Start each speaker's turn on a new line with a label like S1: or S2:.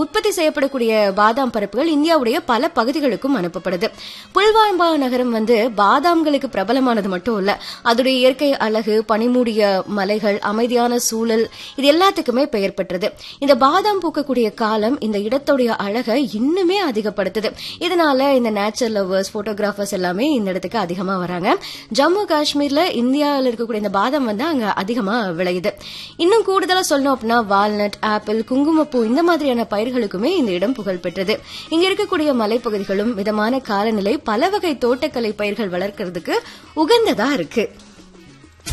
S1: உற்பத்தி செய்யப்படக்கூடிய பாதாம் பருப்புகள் இந்தியாவுடைய பல பகுதிகளுக்கும் அனுப்பப்படுது புல்வாமா நகரம் வந்து பாதாம்களுக்கு பிரபலமானது மட்டும் இல்ல அதோடைய இயற்கை அழகு பனிமூடிய மலைகள் அமைதியான சூழல் இது எல்லாத்துக்குமே பெயர் பெற்றது இந்த பாதாம் பூக்கக்கூடிய காலம் இந்த இடத்துடைய அழகை இன்னுமே அதிகப்படுத்துது இதனால இந்த நேச்சர் லவர்ஸ் போட்டோகிராஃபர்ஸ் எல்லாமே இந்த இடத்துக்கு அதிகமா வராங்க ஜம்மு காஷ்மீர்ல இந்தியாவில் இருக்கக்கூடிய இந்த பாதாம் வந்து அங்க அதிகமா விளையுது இன்னும் கூடுதலா சொல்லணும் அப்படின்னா வால்நட் ஆப்பிள் குங்குமப்பூ இந்த மாதிரியான பயிர்களுக்குமே இந்த இடம் புகழ் பெற்றது இங்க இருக்கக்கூடிய மலைப்பகுதிகளும் மிதமான காலநிலை பல வகை தோட்டக்கலை பயிர்கள் வளர்க்கறதுக்கு உகந்ததா இருக்கு